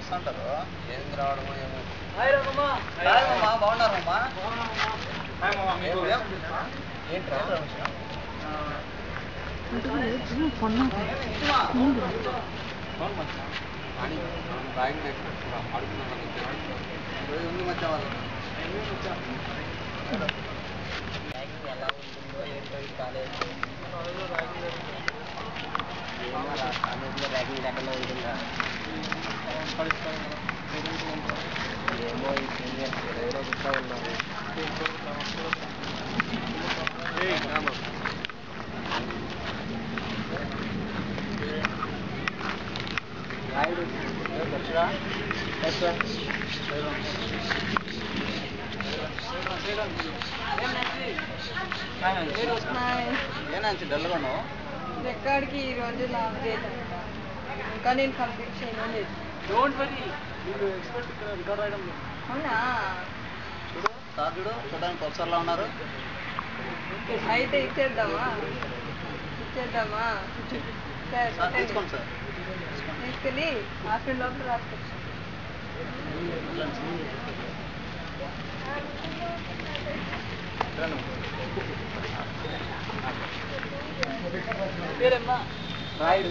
వస్తుంటారు ఏంది రావడమో ఏమో హాయ్ రమమ్మా హాయ్ మామ బాగున్నారమ్మా హాయ్ మామ మీకు ఏం- ఏం- ఏంట్రా రమేష్? అని బ్యాగ్ పెట్టుకుంటున్నా అడుగుతున్నాను ఈరోజు ఉంది మధ్య వాళ్ళు ఎలా ఉంటుందో ఏంటో ఈ కాలేజ్ కాలేజీలో ర్యాగింగ్ ఎక్కడ ఉంటుందా ఏమో ఈ సీనియర్స్ ఎవరో గుర్తా ఉన్నారు రాయుడు దర్శరా ఏనాంచి డల్గా ఉన్నావు ఎక్కడికి ఈ రోజు లాభ చేయలేదు ఇంకా నేను కంప్లీట్ చేయలేదు డోంట్ వరీ మీరు ఎక్స్పర్ట్ ఇక్కడ రికార్డ్ రాయడం అవునా చూడు సార్ చూడు చూడడానికి ప్రొఫెసర్లా ఉన్నారు అయితే ఇచ్చేద్దామా ఇచ్చేద్దామా సరే సార్ పెట్టండి. తీసుకోండి సార్ తీసుకెళ్ళి హాస్పిటల్ లోపల రాసుకోవచ్చు రండి. పేరేమ్మా రాయుడు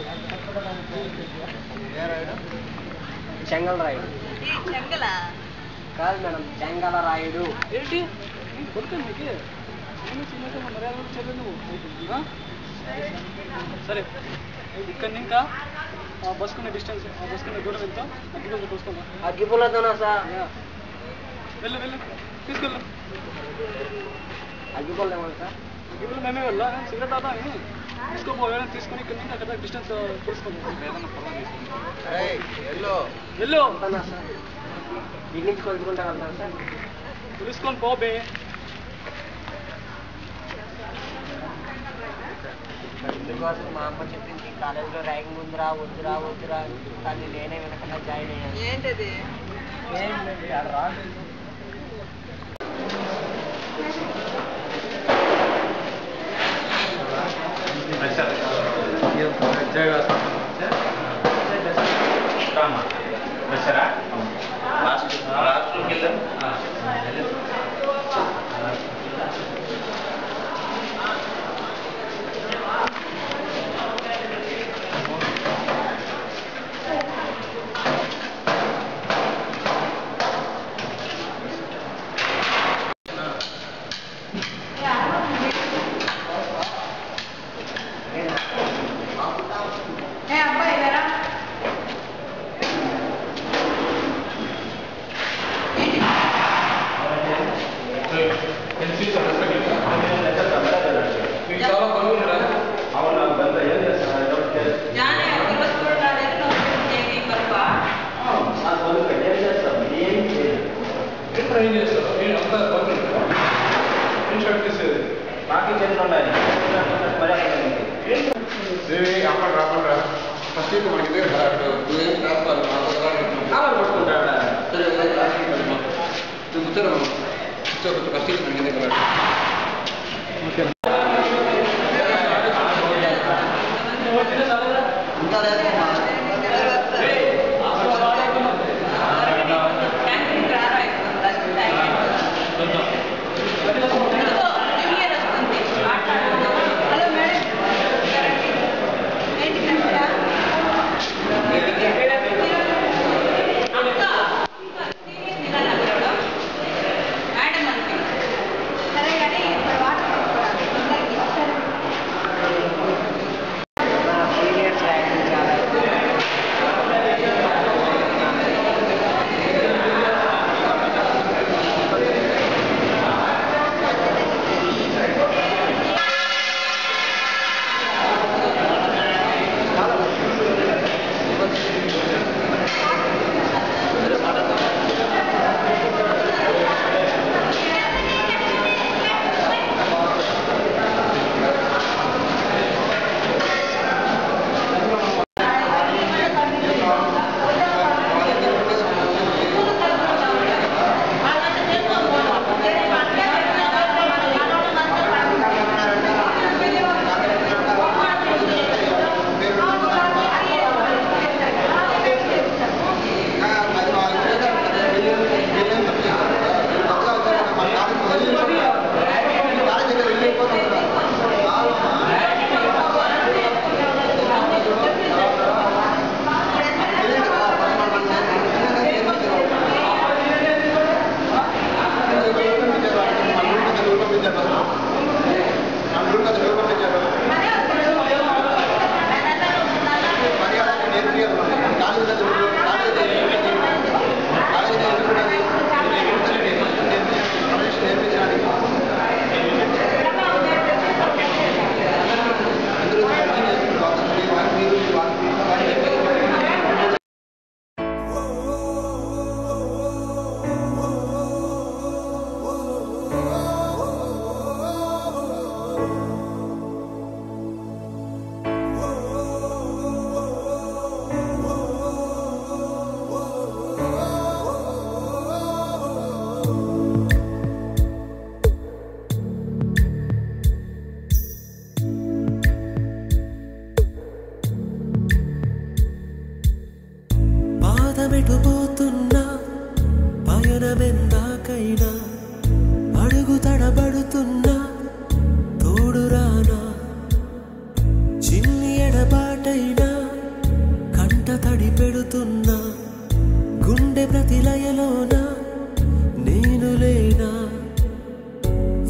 ఏ రాయుడు చెంగల్ రాయుడు చెంగల కాదు మేడం చెంగల రాయుడు ఏంటి కొడుకు మీకు నేను చిన్నగా మర్యాద కూడా చెప్పలేదు నువ్వు ఆ? సరే ఇక్కడ ఇంకా ఆ బస్కున్న డిస్టెన్స్ ఆ బస్కున్న దూరం ఎంత అగ్గిపుల్ల చూసుకుందా అగ్గిపుల్లతోనా సార్ వెళ్ళు వెళ్ళు తీసుకెళ్ళు అగ్గిపుల్ల ఏమన్నా సార్ అగ్గిపుల్ల మేమే వెళ్ళా నేను సిగరెట్ తాతా అని తీసుకోపో ఏదైనా తీసుకొని ఇక్కడ నుంచి అక్కడ డిస్టెన్స్ తెలుసుకుందాం ఎల్లో వెళ్ళు వెళ్తానా సార్ ఇంటి నుంచి కొలుచుకుంటా వెళ్తాను సార్ తీసుకొని పోబే ఇందుకోసం మా అమ్మ చెప్పింది కాలేజీలో ర్యాంకింగ్ ఉందిరా వద్దురా వద్దురా అని. కానీ నేనే వెనకన్నా జాయిన్ అయ్యాను ఏంటది ఏం లేదు, ఆడ రాలేదు. ఏ అబ్బాయి లేరా జానే ఒకరోజు కూడా రాలేదు ఏమి కలుప బాకీ చేతులు ఉన్నాయి ఫస్ట్ ఇది మనకి ఇదే కదా అక్కడ నువ్వేం రాసుకోవాలి మా దగ్గర కావాలి పట్టుకుంటాడా సరే అదే రాసి నువ్వు కూర్చోరు కూర్చో కూర్చో ఫస్ట్ ఇది మనకి ఇదే కదా ఇంకా లేదు హలో మేడం ఏంటి కష్టా మేడం అంతే సరే కానీ ఇప్పుడు వాటర్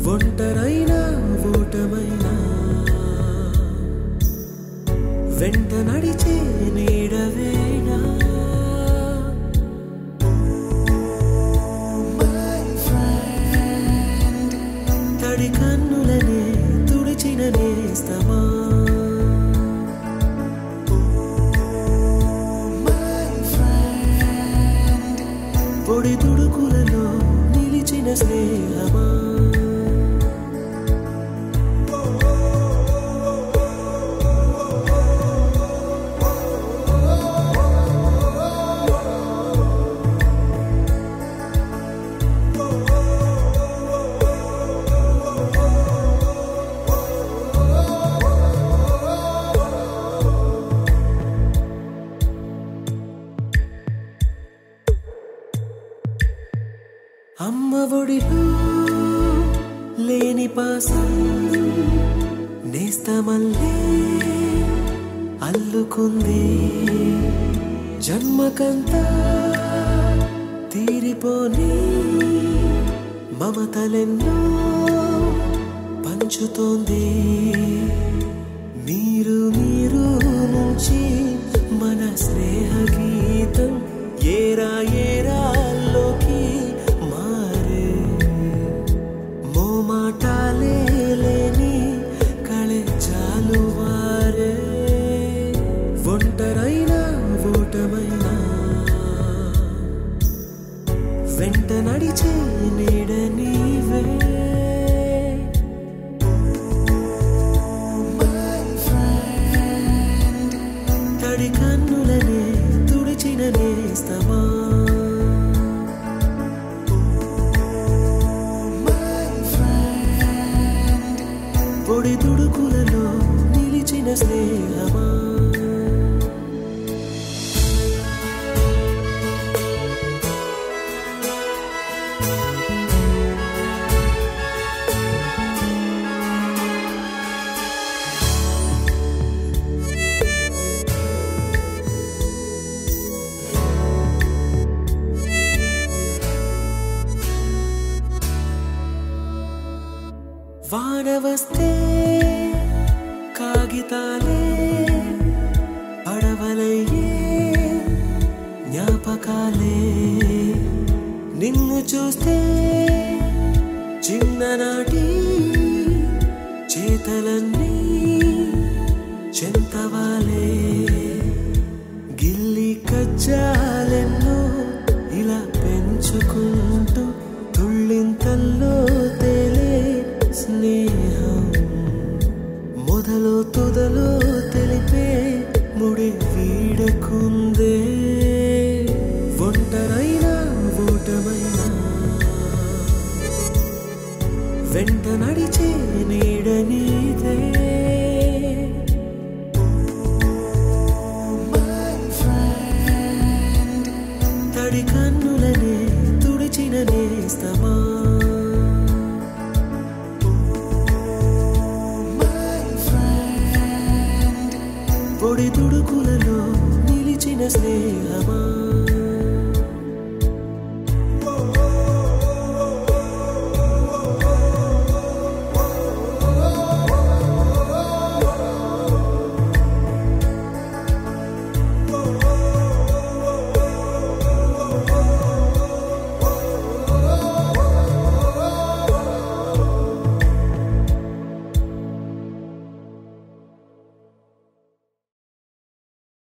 ఒంటరైనా ఓటమైనా వెంట నడిచే నీడవేనా తడి కన్నులనే తుడిచిన నేస్తమా పొడి తుడుకులలో నిలిచిన స్నేహమా అమ్మ ఒడిలో లేని పాసం నేస్తమల్లే అల్లుకుంది జన్మకంతా తీరిపోని మమతలెన్నో పంచుతోంది మీరు మీరు నుంచి మన స్నేహ గీతం ఏరా ఏరాల్లోకి మారే మోమాటాలే లేని కళే చాలు వారే ఒంటరైనా ఓటమైనా వెంట నడిచే నీడ నీవే తడి కన్నులనే తుడిచిన నేస్తమా పొడి తుడుకులలో నిలిచిన స్నేహమా వాన వస్తే కాగితాలే పడవలయ్యే జ్ఞాపకాలే నిన్ను చూస్తే చిన్ననాటి చేతలన్నీ చెంతవాలే గిల్లి కజ్జాలెన్నో ఇలా పెంచుకుంటూ తుళ్ళింతల్లో తేలే స్నేహం మొదలు తుదలో తెలిపే ముడి వీడకుందే ఒంటరైనా ఓటమైనా వెంట నడిచే నీడ నీదే తడి కన్నులనే తుడిచిన నేస్తమా